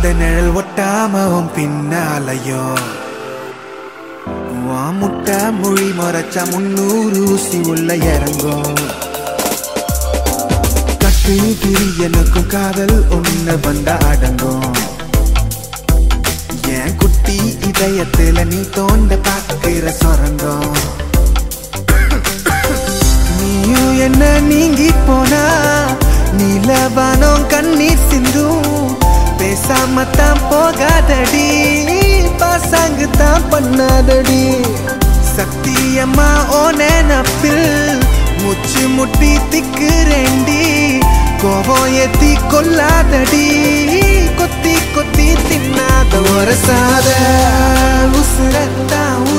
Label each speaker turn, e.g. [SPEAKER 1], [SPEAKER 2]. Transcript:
[SPEAKER 1] அந்த நிழல் ஒட்டாம உன் பின்னாலையும் உன் முட்டை மொழி மறைச்சா முன்னூறு ஊசி உள்ள இறங்கும் கட்டு கிரி எனக்கும் காதல் ஒண்ணு வந்தா அடங்கும் என் குட்டி இதயத்துல நீ தோண்ட பாக்குற சொரங்கம் நீயும் என்ன நீங்கி போனா நீலவானம் கண்ணீர் சிந்தும் பேசாம தான் போகாதடி பாசாங்கு தான் பண்ணாதடி சத்தியமா ஓ நினப்பில் முச்சு முட்டி திக்குறேண்டி கோபம் ஏத்தி கொல்லாதடி கொத்தி கொத்தி தின்னாத ஒரு சாத உசுரத்தான்